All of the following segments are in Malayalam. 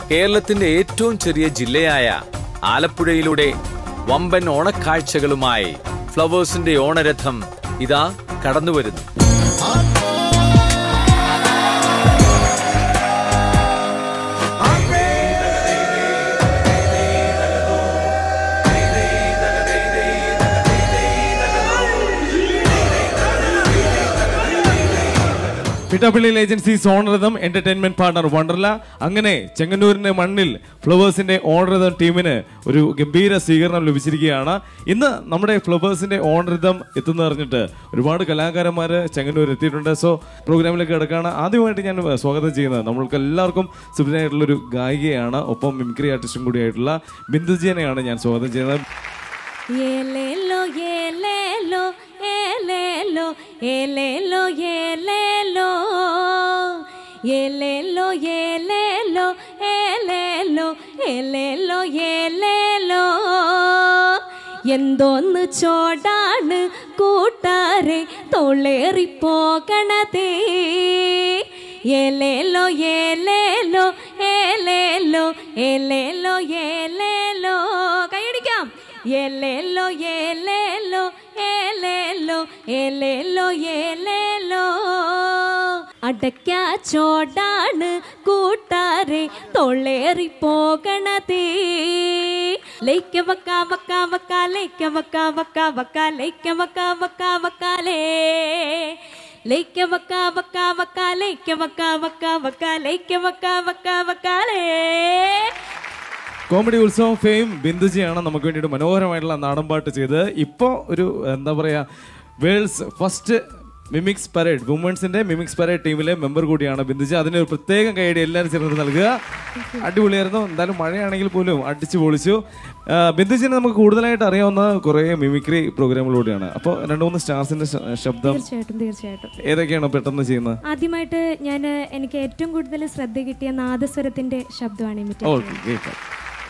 കേരളത്തിന്റെ ഏറ്റവും ചെറിയ ജില്ലയായ ആലപ്പുഴയിലൂടെ വമ്പൻ ഓണക്കാഴ്ചകളുമായി ഫ്ലവേഴ്സിന്റെ ഓണരഥം ഇതാ കടന്നുവരുന്നു Pittappally agencies Onaratham entertainment partner Wonderla അങ്ങനെ ചെങ്ങന്നൂരിന്റെ മണ്ണിൽ ഫ്ലവേഴ്സിന്റെ ഓണറിതം ടീമിന് ഒരു ഗംഭീര സ്വീകരണം ലഭിച്ചിരിക്കുകയാണ് ഇന്ന് നമ്മുടെ ഫ്ലവേഴ്സിന്റെ ഓണറിതം എത്തുന്ന അറിഞ്ഞിട്ട് ഒരുപാട് കലാകാരന്മാർ ചെങ്ങന്നൂർ എത്തിയിട്ടുണ്ട് സോ പ്രോഗ്രാമിലേക്ക് കിടക്കാണ് ആദ്യമായിട്ട് ഞാൻ സ്വാഗതം ചെയ്യുന്നത് നമ്മൾക്ക് എല്ലാവർക്കും സുഭിനായിട്ടുള്ള ഒരു ഗായികയാണ് ഒപ്പം മിമിക്രി ആർട്ടിസ്റ്റും കൂടിയായിട്ടുള്ള ബിന്ദുജിയനെയാണ് ഞാൻ സ്വാഗതം ചെയ്യുന്നത് ഏലേലോ ഏലേലോ ഏലേലോ ഏലേലോ ഏലേലോ ഏലേലോ ഏലേലോ ഏലേലോ ഏലേലോ ഏലേലോ എന്തോന്ന് ചോടാണ് കൂട്ടാരെ തൊള്ളേറി പോകണതേ ഏലേലോ ഏലേലോ ഏലേലോ ഏലേലോ ഏലേലോ കൈയടിക്കാം ഏലേലോ ഏലേലോ ഏലേലോ ഏലേലോ ഏലേലോ അടയ്ക്ക ചോടാണ് കൂട്ടാരെ തൊള്ളേറി പോകണതേ ലൈക്ക വക്ക വക്ക വക്ക ലൈക്ക വക്ക വക്ക വക്ക ലൈക്ക വക്ക വക്ക വക്കാലേ ലൈക്ക വക്ക വക്ക വക്ക ലൈക്ക വക്ക വക്ക വക്ക ലൈക്ക വക്ക വക്ക വക്കാലേ കോമഡി ഉത്സവം ഫെയിം ബിന്ദുജിയാണ് നമുക്ക് വേണ്ടിയിട്ട് മനോഹരമായിട്ടുള്ള നാടൻപാട്ട് ചെയ്ത് ഇപ്പോൾ ഒരു എന്താ പറയുക വേൾഡ്സ് ഫസ്റ്റ് മിമിക്സ് പരേഡ് വുമൻസിന്റെ മിമിക്സ് പരേഡ് ടീമിലെ മെമ്പർ കൂടിയാണ് ബിന്ദുജി അതിന് ഒരു പ്രത്യേകം കൈയടി എല്ലാവരും ചേർന്ന് നൽകുക അടിപൊളിയായിരുന്നു എന്തായാലും മഴയാണെങ്കിൽ പോലും അടിച്ചു പൊളിച്ചു ആ, ബിന്ദുജിനെ നമുക്ക് കൂടുതലായിട്ട് അറിയാവുന്ന കുറേ മിമിക്രി പ്രോഗ്രാമുകളിലൂടെയാണ് അപ്പോൾ രണ്ട് മൂന്ന് സ്റ്റാർസിന്റെ ശ- ശബ്ദം തീർച്ചയായിട്ടും തീർച്ചയായിട്ടും ഏതൊക്കെയാണ് പെട്ടെന്ന് ചെയ്യുന്നത് ആദ്യമായിട്ട് ഞാൻ എനിക്ക് ഏറ്റവും കൂടുതൽ ശ്രദ്ധ കിട്ടിയ നാദസ്വരത്തിന്റെ ശബ്ദമാണ് ഇമിറ്റേറ്റ് ഓക്കെ കേൾക്കാം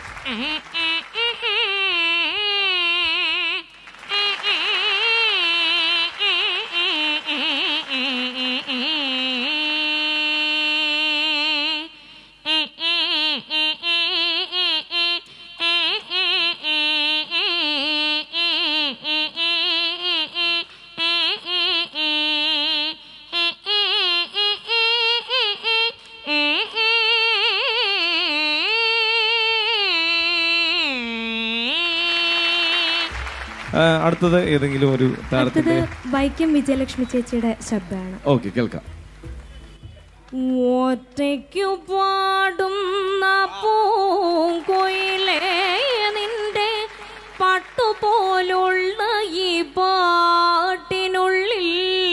ആ, അടുത്തത് ഏതെങ്കിലും ഒരു അടുത്തത് താരത്തിന്റെ വൈക്കം വിജയലക്ഷ്മി ചേച്ചിയുടെ ശബ്ദമാണ് ഓക്കെ കേൾക്കാം ഒറ്റയ്ക്കു പാടുന്ന പൂങ്കൊയിലേ നിന്റെ പട്ടുപോലുള്ള ഈ പാട്ടിനുള്ളിൽ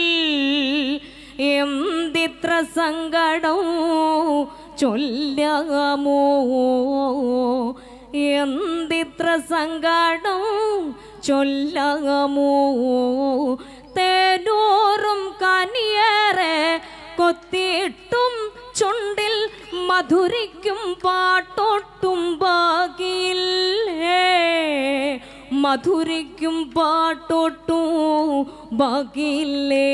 എന്തിത്ര സങ്കടം ചൊല്ലാമോ എന്തിത്ര സങ്കടം ചൊല്ലാമോ തേനൂറും കനിയേറെ കൊത്തിയിട്ടും ചുണ്ടിൽ മധുരിക്കും പാട്ടൊട്ടും ബാക്കിയില്ലേ മധുരിക്കും പാട്ടൊട്ടും ബാക്കിയില്ലേ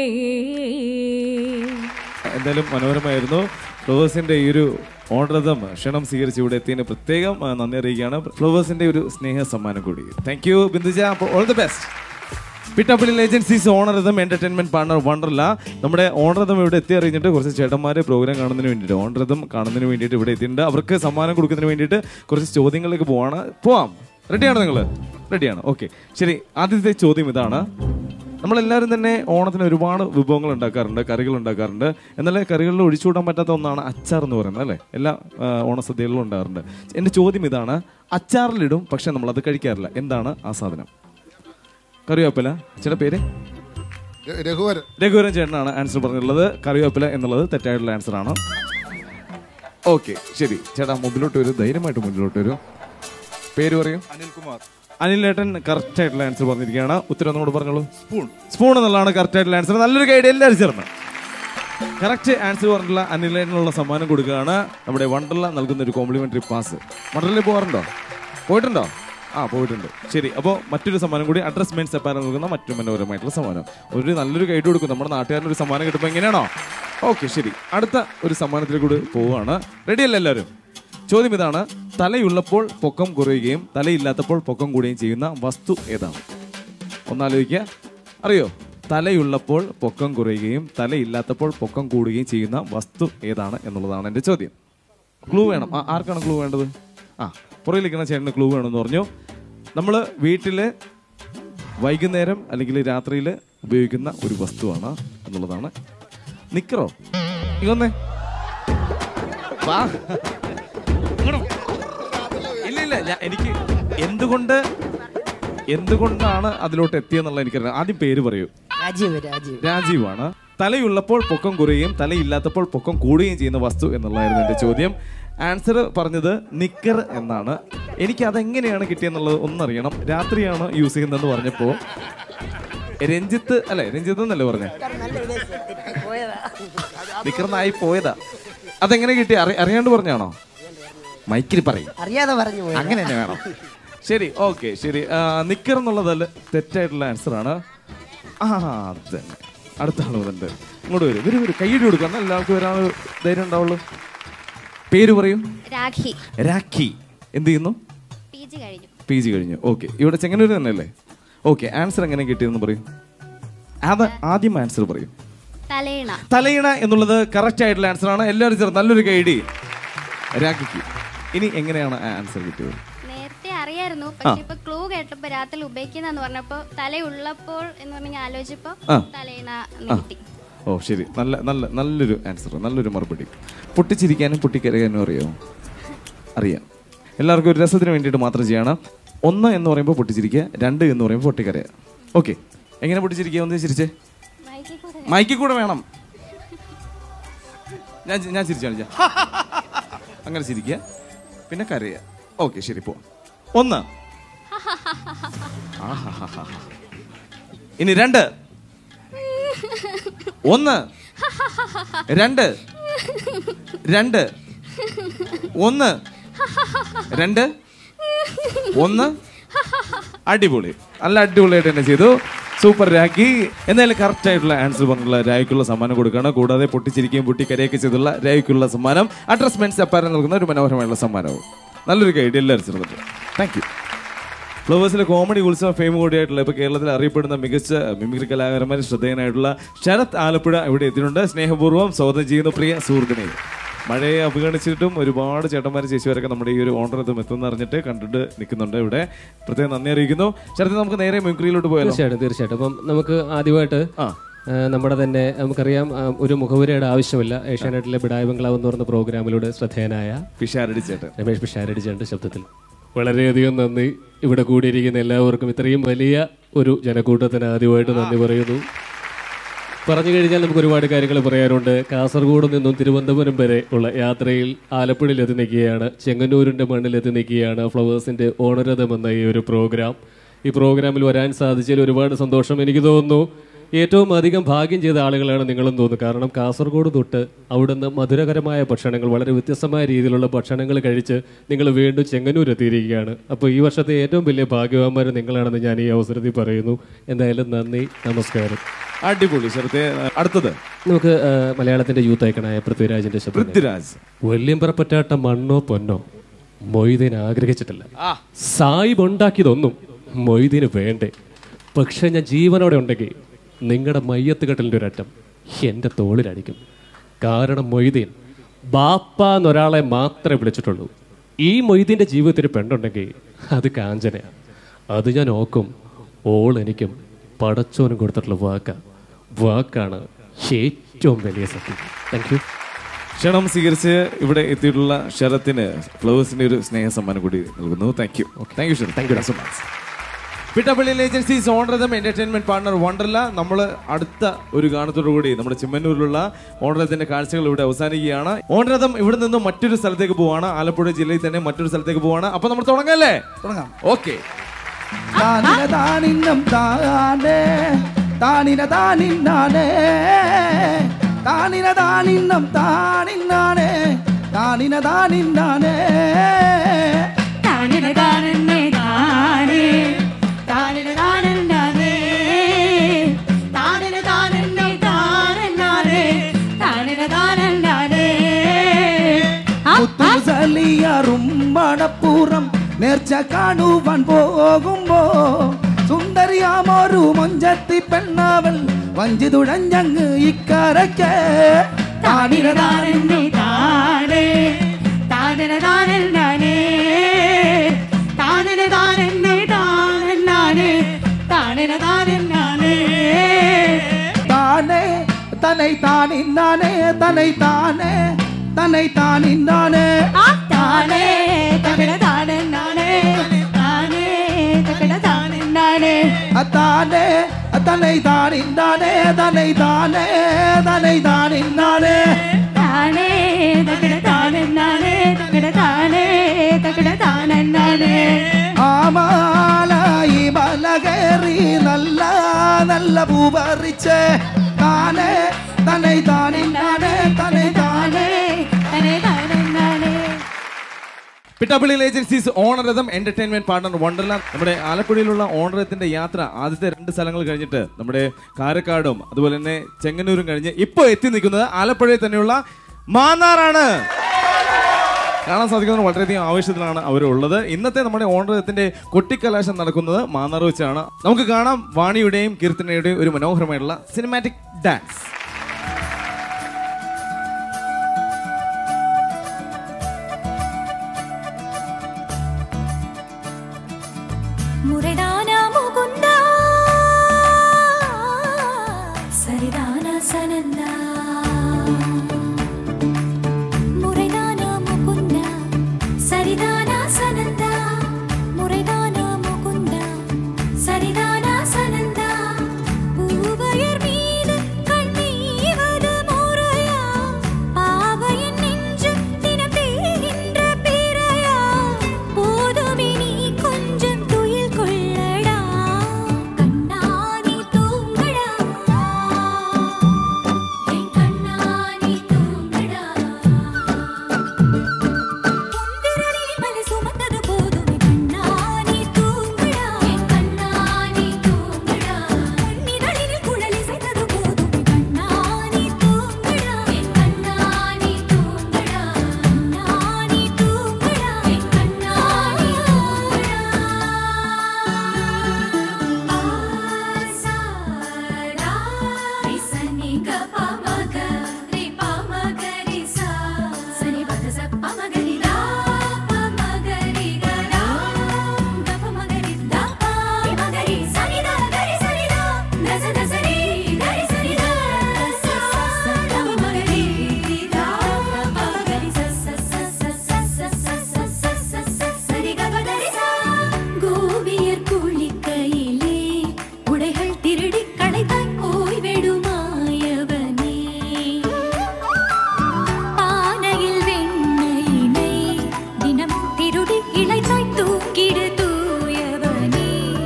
എന്തായാലും മനോഹരമായിരുന്നു ഫ്ലവേഴ്സിന്റെ ഈ ഒരു ഓണറതം ക്ഷണം സ്വീകരിച്ച് ഇവിടെ എത്തിയതിന് പ്രത്യേകം ആ, നന്ദി അറിയിക്കുകയാണ് ഫ്ലവേഴ്സിന്റെ ഒരു സ്നേഹ സമ്മാനം കൂടി താങ്ക് യു ബിന്ദുജ അപ്പോൾ all the best Pittappally agencies Onaratham entertainment partner Wonderla നമ്മുടെ ഓണറിതം ഇവിടെ എത്തി അറിഞ്ഞിട്ട് കുറച്ച് ചേട്ടന്മാര് പ്രോഗ്രാം കാണുന്നതിന് വേണ്ടിയിട്ട് ഓണറിതം കാണുന്നതിന് വേണ്ടിയിട്ട് ഇവിടെ എത്തിയിട്ടുണ്ട് അവർക്ക് സമ്മാനം കൊടുക്കുന്നതിന് വേണ്ടിയിട്ട് കുറച്ച് ചോദ്യങ്ങളിലേക്ക് പോവാണ് പോവാം റെഡിയാണോ നിങ്ങൾ റെഡിയാണ് ഓക്കെ ശരി ആദ്യത്തെ ചോദ്യം ഇതാണ് നമ്മളെല്ലാവരും തന്നെ ഓണത്തിന് ഒരുപാട് വിഭവങ്ങൾ ഉണ്ടാക്കാറുണ്ട് കറികൾ ഉണ്ടാക്കാറുണ്ട് എന്നാൽ കറികളിൽ ഒഴിച്ചുകൂടാൻ പറ്റാത്ത ഒന്നാണ് അച്ചാർ എന്ന് പറയുന്നത് അല്ലേ എല്ലാ ആ, ഓണസദ്യകളിലും ഉണ്ടാകാറുണ്ട് എൻ്റെ ചോദ്യം ഇതാണ് അച്ചാറിലിടും പക്ഷെ നമ്മളത് കഴിക്കാറില്ല എന്താണ് ആ സാധനം കറിവേപ്പില ചേട്ടാ പേര് ര- രഘുവരൻ രഘുവരൻ ചേട്ടനാണ് ആൻസർ പറഞ്ഞിട്ടുള്ളത് കറിവേപ്പില എന്നുള്ളത് തെറ്റായിട്ടുള്ള ആൻസർ ആണ് ഓക്കെ ശരി ചേട്ടാ മുമ്പിലോട്ട് വരും ധൈര്യമായിട്ട് മുമ്പിലോട്ട് വരും പേര് പറയും അനിൽകുമാർ അനിലേട്ടൻ കറക്റ്റ് ആയിട്ടുള്ള ആൻസർ പറഞ്ഞിരിക്കുകയാണ് ഉത്തരം ഒന്നുകൂടെ പറഞ്ഞോളൂ സ്പൂൺ സ്പൂൺ എന്നുള്ളതാണ് കറക്റ്റ് ആയിട്ടുള്ള ആൻസർ നല്ലൊരു ഗൈഡ് എല്ലാവരും ചേർന്ന് കറക്റ്റ് ആൻസർ പറഞ്ഞിട്ടുള്ള അനിലേട്ടനുള്ള സമ്മാനം കൊടുക്കുകയാണ് നമ്മുടെ വണ്ടർല നൽകുന്ന ഒരു കോംപ്ലിമെന്ററി പാസ് വണ്ടർലയിൽ പോകാറുണ്ടോ പോയിട്ടുണ്ടോ ആ പോയിട്ടുണ്ട് ശരി അപ്പോൾ മറ്റൊരു സമ്മാനം കൂടി അഡ്രസ് മെയിൻ സെപ്പാരം നൽകുന്ന മറ്റൊരു മനോഹരമായിട്ടുള്ള സമ്മാനം ഒരു നല്ലൊരു ഗൈഡ് കൊടുക്കും നമ്മുടെ നാട്ടുകാരന് ഒരു സമ്മാനം കിട്ടുമ്പോൾ എങ്ങനെയാണോ ഓക്കെ ശരി അടുത്ത ഒരു സമ്മാനത്തിലേക്ക് കൂടി പോവുകയാണ് റെഡി അല്ലേ എല്ലാവരും ചോദ്യം ഇതാണ് തലയുള്ളപ്പോൾ പൊക്കം കുറയുകയും തലയില്ലാത്തപ്പോൾ പൊക്കം കൂടുകയും ചെയ്യുന്ന വസ്തു ഏതാണ് ഒന്നാലോചിക്കുക അറിയോ തലയുള്ളപ്പോൾ പൊക്കം കുറയുകയും തലയില്ലാത്തപ്പോൾ പൊക്കം കൂടുകയും ചെയ്യുന്ന വസ്തു ഏതാണ് എന്നുള്ളതാണ് എൻ്റെ ചോദ്യം ക്ലൂ വേണം ആ, ആർക്കാണ് ക്ലൂ വേണ്ടത് ആ പുറകിലിരിക്കുന്ന ചേട്ടന് ക്ലൂ വേണമെന്ന് പറഞ്ഞു നമ്മൾ വീട്ടിൽ വൈകുന്നേരം അല്ലെങ്കിൽ രാത്രിയിൽ ഉപയോഗിക്കുന്ന ഒരു വസ്തുവാണ് എന്നുള്ളതാണ് നിക്കറോ ഇങ്ങൊന്നേ വാ ഇങ്ങോട്ട് വാ. ഇല്ല ഇല്ല ഞാൻ എനിക്ക് എന്തുകൊണ്ട് എന്തുകൊണ്ടാണ് അതിലോട്ട് എത്തിയെന്നുള്ള എനിക്കറിയാം ആദ്യം പേര് പറയൂ രാജീവ് രാജീവ് രാജീവാണ് തലയുള്ളപ്പോൾ പൊക്കം കുറയുകയും തലയില്ലാത്തപ്പോൾ പൊക്കം കൂടുകയും ചെയ്യുന്ന വസ്തു എന്നുള്ളതായിരുന്നു എൻ്റെ ചോദ്യം ആൻസർ പറഞ്ഞത് നിക്കർ എന്നാണ് എനിക്ക് അതെങ്ങനെയാണ് കിട്ടിയെന്നുള്ളത് ഒന്നറിയണം രാത്രിയാണ് യൂസ് ചെയ്യുന്നതെന്ന് പറഞ്ഞപ്പോൾ രഞ്ജിത്ത് അല്ലെ രഞ്ജിത്ത് എന്നല്ലേ പറഞ്ഞേ നിക്കറിനായി പോയതാ അതെങ്ങനെ കിട്ടി അറി- അറിയാണ്ട് പറഞ്ഞാണോ മൈക്കിൽ പറയും അറിയാതെ പറഞ്ഞു പോയി അങ്ങനെ തന്നെ വേണം ശരി ഓക്കെ ശരി ആ, നിക്കർ എന്നുള്ളതല്ല തെറ്റായിട്ടുള്ള ആൻസർ ആണ് ആ അത് തന്നെ അടുത്ത ആൾ വന്നിട്ടുണ്ട് ഇങ്ങോട്ട് വരും വരും വരും കൈയ്യടി കൊടുക്കാം എല്ലാവർക്കും വരാൻ ധൈര്യം ഉണ്ടാവുള്ളൂ പേര് പറയൂ രാഖി രാഖി എന്ത് ചെയ്യുന്നു പി ജി കഴിഞ്ഞു പി ജി കഴിഞ്ഞു ഓക്കെ ഇവിടെ ചെങ്ങന്നൂർ തന്നെയല്ലേ ഓക്കെ ആൻസർ എങ്ങനെ കിട്ടിയെന്ന് പറയും അത് ആദ്യം ആൻസർ പറയും തലയിണ തലയിണ എന്നുള്ളത് കറക്റ്റ് ആയിട്ടുള്ള ആൻസർ ആണ് എല്ലാവരും ചേർന്ന് നല്ലൊരു കൈഡി രാഖിക്ക് ഇനി എങ്ങനെയാണ് ആൻസർ കിട്ടിയത് നേരത്തെ അറിയായിരുന്നു പക്ഷെ ഇപ്പൊ ക്ലൂ കേട്ടപ്പോ രാത്രി ഉപയോഗിക്കുന്നെന്ന് പറഞ്ഞപ്പോ തലയുള്ളപ്പോൾ എന്ന് പറഞ്ഞ ആലോചിച്ചപ്പോ ആ. തലയിണ എന്ന് കിട്ടി ഓ ശരി നല്ല നല്ല നല്ലൊരു ആൻസർ നല്ലൊരു മറുപടി പൊട്ടിച്ചിരിക്കാനും പൊട്ടിക്കരയാനും അറിയാമോ അറിയാം എല്ലാവർക്കും ഒരു രസത്തിന് വേണ്ടിയിട്ട് മാത്രം ചെയ്യണം ഒന്ന് എന്ന് പറയുമ്പോൾ പൊട്ടിച്ചിരിക്കുക രണ്ട് എന്ന് പറയുമ്പോൾ പൊട്ടിക്കരയുക ഓക്കെ എങ്ങനെ പൊട്ടിച്ചിരിക്കുക ഒന്ന് ചിരിച്ചേ മൈക്കിൽ കൂടെ മൈക്കിൽ കൂടെ വേണം ഞാൻ ഞാൻ ചിരിച്ചു കാണിച്ച അങ്ങനെ ചിരിക്കുക പിന്നെ കരയുക ഓക്കെ ശരി പോ ഒന്ന് ആഹാഹാഹാ. ഇനി രണ്ട് ഒന്ന് രണ്ട് രണ്ട് ഒന്ന് രണ്ട് ഒന്ന് അടിപൊളി നല്ല അടിപൊളിയായിട്ട് തന്നെ ചെയ്തു സൂപ്പർ രാഖി എന്തായാലും കറക്റ്റ് ആയിട്ടുള്ള ആൻസർ പറഞ്ഞുള്ള രാഖിക്കുള്ള സമ്മാനം കൊടുക്കുകയാണ് കൂടാതെ പൊട്ടിച്ചിരിക്കുകയും പൊട്ടിക്കരയൊക്കെ ചെയ്തുള്ള രാഖിക്കുള്ള സമ്മാനം അഡ്രസ് മെൻസ് അപ്പാരം നൽകുന്ന ഒരു മനോഹരമായുള്ള സമ്മാനവും നല്ലൊരു ഗൈഡ് എല്ലാവരും ചേർന്നിട്ട് താങ്ക് യു ഫ്ലവേഴ്സിലെ കോമഡി ഉത്സവം ഫെയിം കൂടിയായിട്ടുള്ള ഇപ്പോൾ കേരളത്തിൽ അറിയപ്പെടുന്ന മികച്ച മിമിക്രി കലാകാരന്മാരിൽ ശ്രദ്ധേയനായിട്ടുള്ള ശരത് ആലപ്പുഴ ഇവിടെ എത്തിയിട്ടുണ്ട് സ്നേഹപൂർവ്വം സ്വാഗതം ചെയ്യുന്ന പ്രിയ സുഹൃത്തിനെ മഴയെ അവഗണിച്ചിട്ടും ഒരുപാട് ചേട്ടന്മാർ ചേച്ചിമാരൊക്കെ നമ്മുടെ ഈ ഒരു ഓണറത്തും എത്തുന്ന അറിഞ്ഞിട്ട് കണ്ടിട്ട് നിൽക്കുന്നുണ്ട് ഇവിടെ പ്രത്യേകം നന്ദി അറിയിക്കുന്നു ശരത് നമുക്ക് നേരെ മിമിക്രിയിലോട്ട് പോയാലോ തീർച്ചയായിട്ടും തീർച്ചയായിട്ടും അപ്പം നമുക്ക് ആദ്യമായിട്ട് ആ. ആ, നമ്മുടെ തന്നെ നമുക്കറിയാം ആ, ഒരു മുഖവുരയുടെ ആവശ്യമില്ല ഏഷ്യാനെറ്റിലെ ബിഡായ ബംഗ്ലാവ് എന്ന് പറയുന്ന പ്രോഗ്രാമിലൂടെ ശ്രദ്ധേയനായ പിഷാരടി ചേട്ടൻ രമേഷ് പിഷാരടിച്ചേണ്ട ശബ്ദത്തിൽ വളരെയധികം നന്ദി ഇവിടെ കൂടിയിരിക്കുന്ന എല്ലാവർക്കും ഇത്രയും വലിയ ഒരു ജനക്കൂട്ടത്തിന് ആദ്യമായിട്ട് നന്ദി പറയുന്നു പറഞ്ഞു കഴിഞ്ഞാൽ നമുക്ക് ഒരുപാട് കാര്യങ്ങൾ പറയാനുണ്ട് കാസർഗോഡ് നിന്നും തിരുവനന്തപുരം വരെ ഉള്ള യാത്രയിൽ ആലപ്പുഴയിൽ എത്തി നിൽക്കുകയാണ് ചെങ്ങന്നൂരിൻ്റെ മണ്ണിൽ എത്തി നിൽക്കുകയാണ് ഫ്ലവേഴ്സിൻ്റെ ഓണരഥം എന്ന ഈ ഒരു പ്രോഗ്രാം ഈ പ്രോഗ്രാമിൽ വരാൻ സാധിച്ചതിൽ ഒരുപാട് സന്തോഷം എനിക്ക് തോന്നുന്നു ഏറ്റവും അധികം ഭാഗ്യം ചെയ്ത ആളുകളാണ് നിങ്ങളും തോന്നുന്നു കാരണം കാസർഗോഡ് തൊട്ട് അവിടുന്ന് മധുരകരമായ ഭക്ഷണങ്ങൾ വളരെ വ്യത്യസ്തമായ രീതിയിലുള്ള ഭക്ഷണങ്ങൾ കഴിച്ച് നിങ്ങൾ വീണ്ടും ചെങ്ങന്നൂർ എത്തിയിരിക്കുകയാണ് അപ്പോൾ ഈ വർഷത്തെ ഏറ്റവും വലിയ ഭാഗ്യവാന്മാർ നിങ്ങളാണെന്ന് ഞാൻ ഈ അവസരത്തിൽ പറയുന്നു എന്തായാലും നന്ദി നമസ്കാരം അടിപൊളി ശരത്തെ അടുത്തത് നമുക്ക് ആ, മലയാളത്തിന്റെ യൂത്ത് ഐക്കണായ പൃഥ്വിരാജിന്റെ ശബ്ദം പൃഥ്വിരാജ് വല്യമ്പറപ്പറ്റാട്ട മണ്ണോ പൊന്നോ മൊയ്തീൻ ആഗ്രഹിച്ചിട്ടില്ല സായിബ് ഉണ്ടാക്കിയതൊന്നും മൊയ്തീന് വേണ്ടേ പക്ഷെ ഞാൻ ജീവനോടെ ഉണ്ടെങ്കിൽ നിങ്ങളുടെ മയ്യത്ത് കെട്ടലിൻ്റെ ഒരറ്റം എൻ്റെ തോളിലടിക്കും കാരണം മൊയ്തീൻ ബാപ്പ എന്നൊരാളെ മാത്രമേ വിളിച്ചിട്ടുള്ളൂ ഈ മൊയ്തീൻ്റെ ജീവിതത്തിൽ പെണ്ണുണ്ടെങ്കിൽ അത് കാഞ്ചനയാണ് അത് ഞാൻ ഓക്കും ഓൾ എനിക്കും പടച്ചോനും കൊടുത്തിട്ടുള്ള വാക്ക വാക്കാണ് ഏറ്റവും വലിയ സത്യം താങ്ക് യു ക്ഷണം സ്വീകരിച്ച് ഇവിടെ എത്തിയിട്ടുള്ള ശരത്തിന് ഫ്ലവേഴ്സിന്റെ ഒരു സ്നേഹ സമ്മാനം കൂടി നൽകുന്നു thank you thank you Sarath thank you so much Pittappally agencies Onaratham entertainment partner Wonderla നമ്മൾ അടുത്ത ഒരു ഗാനത്തോടു കൂടി നമ്മുടെ ചിമ്മന്നൂരിലുള്ള ഓണറത്തിന്റെ കാഴ്ചകൾ ഇവിടെ അവസാനിക്കുകയാണ് ഓണറതം ഇവിടെ നിന്ന് മറ്റൊരു സ്ഥലത്തേക്ക് പോവാണ് ആലപ്പുഴ ജില്ലയിൽ തന്നെ മറ്റൊരു സ്ഥലത്തേക്ക് പോവാണ് അപ്പൊ നമ്മൾ തുടങ്ങല്ലേ തുടങ്ങാം ഓക്കെ താനിന താനിന്നം താനേ താനിന താനിന്നാനേ താനിന താനിന്നം താനിന്നാനേ താനിന താനിന്നാനേ താനിന താനന്നെ താനേ താനിന താനന്നാനേ താനിന താനന്നെ താനന്നാനേ താനിന താനന്നാനേ മുത്തുസലിയ കല്യാണപ്പൂരം നേർച്ച കാണുവാൻ പോകുമ്പോ സുന്ദരിയാമൊരു മൊഞ്ചത്തി പെണ്ണാവൽ വഞ്ചി തുഴഞ്ഞങ്ങ് ഇക്കരയ്ക്ക് താനിരതാനെന്നെ താനേ താനിരതാനെന്നെ താനിരതാനെന്നെ താനെന്നാനേ താനിരതാനെന്നാനേ தானே தன்னை தானின்னானே தன்னை தானே தன்னை தானின்னானே താനേ തകട താനെന്നാനേ താനേ തകട താനെന്നാനേ அத்தானே தன்னை தானின்னானே தன்னை தானே தன்னை தானின்னானே താനേ തകട താനെന്നാനേ തകട താനേ തകട താനെന്നാനേ ആമാലായി മലകേറി നല്ല നല്ല പൂപറിച്ച് താനേ തன்னை താനിന്നാനേ തன்னை താനേ തകട താനെന്നാനേ Pittappally agencies Onaratham entertainment partner wonderland നമ്മുടെ ആലപ്പുഴയിലുള്ള ഓണരത്തിന്റെ യാത്ര ആദ്യത്തെ രണ്ട് സ്ഥലങ്ങൾ കഴിഞ്ഞിട്ട് നമ്മുടെ കാരക്കാടും അതുപോലെ തന്നെ ചെങ്ങന്നൂരും കഴിഞ്ഞ് ഇപ്പോൾ എത്തി നിൽക്കുന്നത് ആലപ്പുഴയിൽ തന്നെയുള്ള മാന്നാറാണ് കാണാൻ സാധിക്കുന്നത് വളരെയധികം ആവശ്യത്തിലാണ് അവരുള്ളത് ഇന്നത്തെ നമ്മുടെ ഓണരത്തിന്റെ കൊട്ടിക്കലാശം നടക്കുന്നത് മാന്നാർ വെച്ചാണ് നമുക്ക് കാണാം വാണിയുടെയും കീർത്തനയുടെയും ഒരു മനോഹരമായിട്ടുള്ള സിനിമാറ്റിക് ഡാൻസ് ಮುರೆದಾನ ಮುಕುಂದ ಸರಿದಾನ ಸನಂದ ಮುರೆದಾನ ಮುಕುಂದ ಸರಿದಾನ ಸನಂದ ಮುರೆದಾನ ಮುಕುಂದ ಸರಿದಾನ ಸನಂದ பூவையர் மீது கண்ணீவது முறையா பாவையன் நெஞ்சம் தினம் தேகின்ற பிறையா போதுமே நீ கொஞ்சம் துயில் கொள்ளடா கண்ணாடி தூங்கடா என் கண்ணாடி தூங்கடா உந்திரலில் மலை சுமந்தது போதுமே கண்ணாடி தூங்கடா என் கண்ணாடி தூங்கடா உன்னிதழில் குழலி செய்தது போதுமே கண்ணாடி தூங்கடா என் கண்ணாடி தூங்கடா கண்ணாடி தூங்கடா என் கண்ணாடி தூங்கடா ஆசாரா ரிசனி கபமக ரிபமகரிசா சனி பதச பமகரிதா பமகரிகரா கபமகரிதா பமகரி சனிதா கரி சனிதா நச நசரி கரி சனிதா ச ச பமகரிதா பமகரி ச ச ச ச ச ச ச ச ச ச சரி கபதரிசா கோபியர் குளிக்கையிலே உடைகள் திருடி களைத்தாய் போய்விடுமாயவனே பானையில் வெண்ணையினை தினம் திருடி இளைத்தாய் தூக்கிடு தூயவனே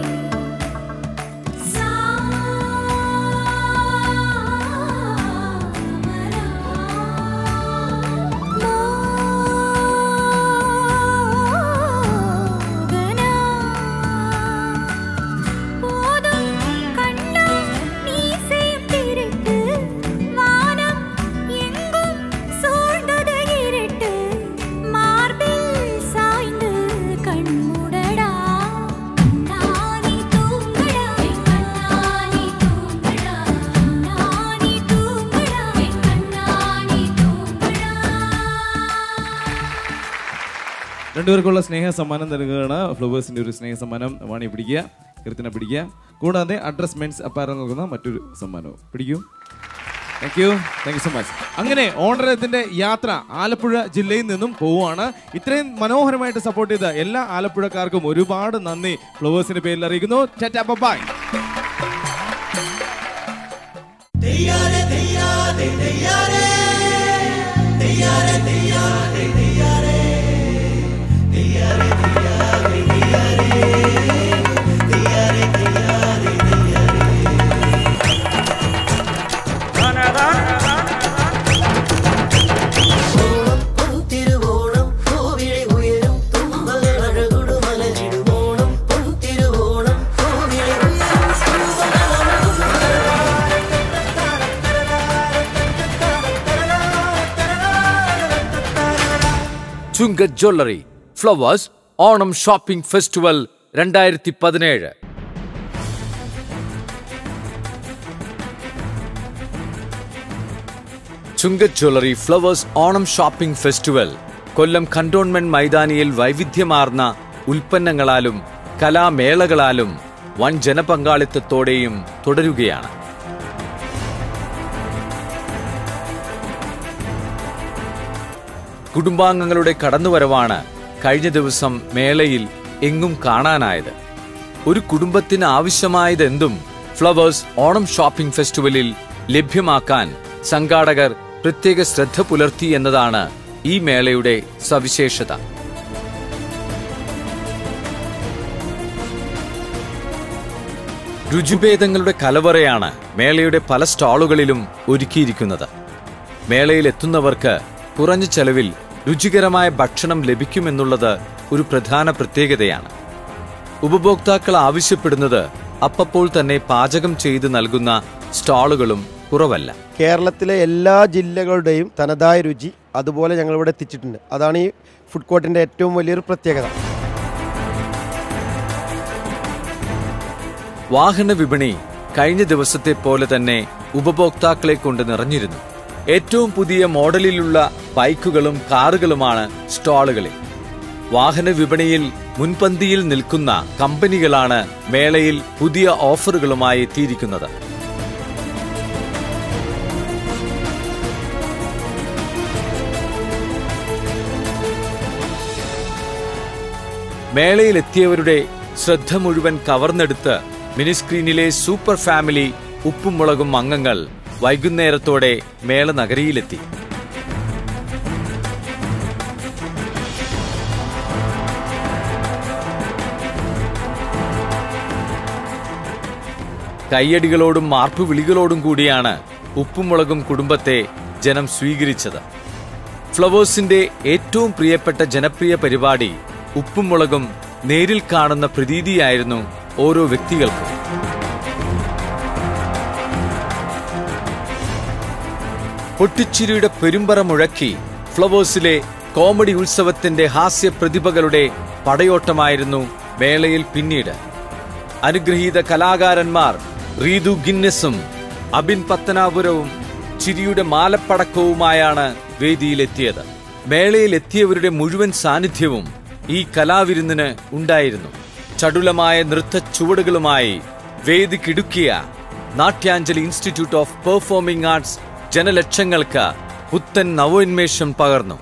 மோகனா போதும் கண்ணா நீ செய்யும் திருட்டு வானம் எங்கும் சூழ்ந்தது இருட்டு மார்பில் சாய்ந்து கண்முடடா கண்ணாடி தூங்கடா கண்ணாடி தூங்கடா கண்ணாடி தூங்கடா கண்ணாடி தூங்கடா രണ്ടുപേർക്കുള്ള സ്നേഹ സമ്മാനം നൽകുകയാണ് ഫ്ലവേഴ്സിന്റെ ഒരു സ്നേഹ സമ്മാനം വാണി പിടിക്കുക കീർത്തന പിടിക്കുക കൂടാതെ അഡ്രസ് മെൻസ് അപ്പാരം നൽകുന്ന മറ്റൊരു സമ്മാനവും പിടിക്കൂ thank you thank you so much അങ്ങനെ ഓണറത്തിന്റെ യാത്ര ആലപ്പുഴ ജില്ലയിൽ നിന്നും പോവുകയാണ് ഇത്രയും മനോഹരമായിട്ട് സപ്പോർട്ട് ചെയ്ത എല്ലാ ആലപ്പുഴക്കാർക്കും ഒരുപാട് നന്ദി ഫ്ലവേഴ്സിന്റെ പേരിൽ അറിയിക്കുന്നു ടാറ്റാ ബൈ തിരുവോണം കോവിളി ഉയരും തുമ്പകൾ അഴകുടു മലരിടുമോണം തിരുവോണം കോവിളി ഉയരും Chungath jewellery flowers Onam shopping festival രണ്ടായിരത്തി പതിനേഴ് Chungath jewellery flowers Onam shopping festival Kollam cantonment മൈതാനിയിൽ വൈവിധ്യമാർന്ന ഉൽപ്പന്നങ്ങളാലും കലാമേളകളാലും വൻ ജനപങ്കാളിത്തത്തോടെയും തുടരുകയാണ് കുടുംബാംഗങ്ങളുടെ കടന്നുവരവാണ് കഴിഞ്ഞ ദിവസം മേളയിൽ എങ്ങും കാണാനായത് ഒരു കുടുംബത്തിന് ആവശ്യമായതെന്തും ഫ്ലവേഴ്സ് ഓണം ഷോപ്പിംഗ് ഫെസ്റ്റിവലിൽ ലഭ്യമാക്കാൻ സംഘാടകർ പ്രത്യേക ശ്രദ്ധ പുലർത്തി എന്നതാണ് ഈ മേളയുടെ സവിശേഷത രുചിഭേദങ്ങളുടെ കലവറയാണ് മേളയുടെ പല സ്റ്റാളുകളിലും ഒരുക്കിയിരിക്കുന്നത് മേളയിൽ എത്തുന്നവർക്ക് കുറഞ്ഞ ചെലവിൽ രുചികരമായ ഭക്ഷണം ലഭിക്കുമെന്നുള്ളത് ഒരു പ്രധാന പ്രത്യേകതയാണ് ഉപഭോക്താക്കൾ ആവശ്യപ്പെടുന്നത് അപ്പപ്പോൾ തന്നെ പാചകം ചെയ്ത് നൽകുന്ന സ്റ്റാളുകളും കുറവല്ല കേരളത്തിലെ എല്ലാ ജില്ലകളുടെയും തനതായ രുചി അതുപോലെ ഞങ്ങളിവിടെ എത്തിച്ചിട്ടുണ്ട് അതാണ് ഈ ഫുഡ് കോർട്ടിൻ്റെ ഏറ്റവും വലിയൊരു പ്രത്യേകത വാഹന വിപണി കഴിഞ്ഞ ദിവസത്തെ പോലെ തന്നെ ഉപഭോക്താക്കളെ കൊണ്ട് നിറഞ്ഞിരുന്നു ഏറ്റവും പുതിയ മോഡലിലുള്ള ബൈക്കുകളും കാറുകളുമാണ് സ്റ്റാളുകളിൽ വാഹന വിപണിയിൽ മുൻപന്തിയിൽ നിൽക്കുന്ന കമ്പനികളാണ് മേളയിൽ പുതിയ ഓഫറുകളുമായി എത്തിയിരിക്കുന്നത് മേളയിലെത്തിയവരുടെ ശ്രദ്ധ മുഴുവൻ കവർന്നെടുത്ത് മിനിസ്ക്രീനിലെ സൂപ്പർ ഫാമിലി ഉപ്പും മുളകും അംഗങ്ങൾ വൈകുന്നേരത്തോടെ മേള നഗരിയിലെത്തി കയ്യടികളോടും മാർപ്പ് വിളികളോടും കൂടിയാണ് ഉപ്പുമുളകും കുടുംബത്തെ ജനം സ്വീകരിച്ചത് ഫ്ലവേഴ്സിന്റെ ഏറ്റവും പ്രിയപ്പെട്ട ജനപ്രിയ പരിപാടി ഉപ്പും മുളകും നേരിൽ കാണുന്ന പ്രതീതിയായിരുന്നു ഓരോ വ്യക്തികൾക്കും പൊട്ടിച്ചിരിയുടെ പെരുമ്പറ മുഴക്കി ഫ്ലവേഴ്സിലെ കോമഡി ഉത്സവത്തിന്റെ ഹാസ്യ പ്രതിഭകളുടെ പടയോട്ടമായിരുന്നു മേളയിൽ പിന്നീട് അനുഗ്രഹീത കലാകാരന്മാർ റീതു ഗിന്നസും അബിൻ പത്തനാപുരവും ചിരിയുടെ മാലപ്പടക്കവുമായാണ് വേദിയിലെത്തിയത് മേളയിൽ എത്തിയവരുടെ മുഴുവൻ സാന്നിധ്യവും ഈ കലാവിരുന്നിന് ഉണ്ടായിരുന്നു ചടുലമായ നൃത്ത ചുവടുകളുമായി വേദി കിടുക്കിയ Natyanjali institute of performing arts ജനലക്ഷങ്ങൾക്ക് പുത്തൻ നവോന്മേഷം പകർന്നു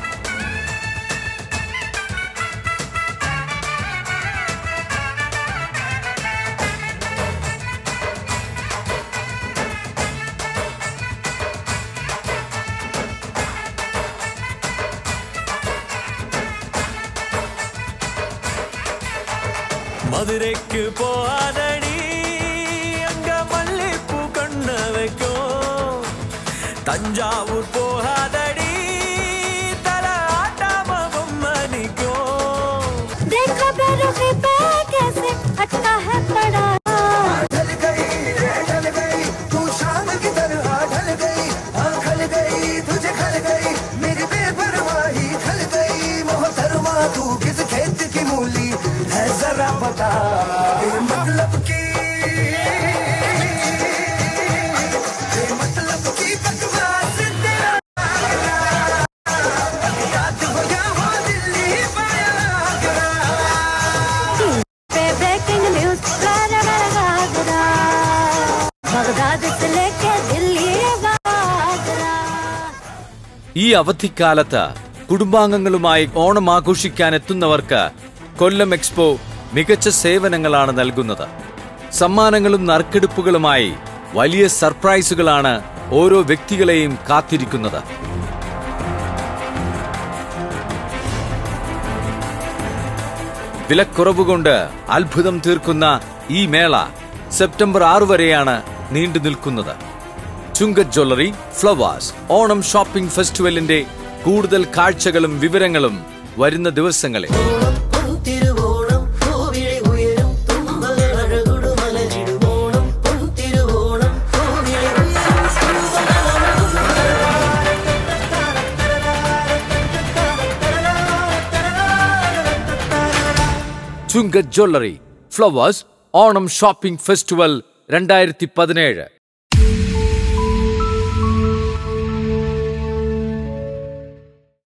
மதுரைக்கு போகாதடி அங்க மல்லிப்பூ கண்ண வைக்கும் தஞ்சாவூர் போகாதடி தல ஆட்டாம பொம்மை நிக்கும் देखो बेरुखी पे कैसे अटका है पड़ा ढल गई रे ढल गई तू शाम की तरह ढल गई हाँ खल गई तुझे खल गई मेरी बेपरवाही खल गई मोहतरमा तू किस खेत की मूली है जरा बता ये मतलब की ये मतलब की बकवास तेरा याद हो गया वो दिल्ली पाया करा पे ब्रेकिंग न्यूज गाना गाना गाना बगदाद से लेके दिल्ली आगरा ഈ അവധിക്കാലത്ത് കുടുംബാംഗങ്ങളുമായി ഓണം ആഘോഷിക്കാൻ എത്തുന്നവർക്ക് കൊല്ലം എക്സ്പോ മികച്ച സേവനങ്ങളാണ് നൽകുന്നത് സമ്മാനങ്ങളും നറുക്കെടുപ്പുകളുമായി വലിയ സർപ്രൈസുകളാണ് ഓരോ വ്യക്തികളെയും കാത്തിരിക്കുന്നത് വിലക്കുറവുകൊണ്ട് അത്ഭുതം തീർക്കുന്ന ഈ മേള സെപ്റ്റംബർ ആറ് വരെയാണ് നീണ്ടു നിൽക്കുന്നത് Chungath jewellery flowers Onam shopping ഫെസ്റ്റിവലിന്റെ കൂടുതൽ കാഴ്ചകളും വിവരങ്ങളും വരുന്ന ദിവസങ്ങളിൽ തിരുവോണം പൂവിളി ഉയരും തുമ്പകൾ അഴകുടു മലരിടുമോണം തിരുവോണം പൂവിളി ഉയരും തുമ്പകൾ Chungath jewellery flowers Onam shopping festival രണ്ടായിരത്തി പതിനേഴ്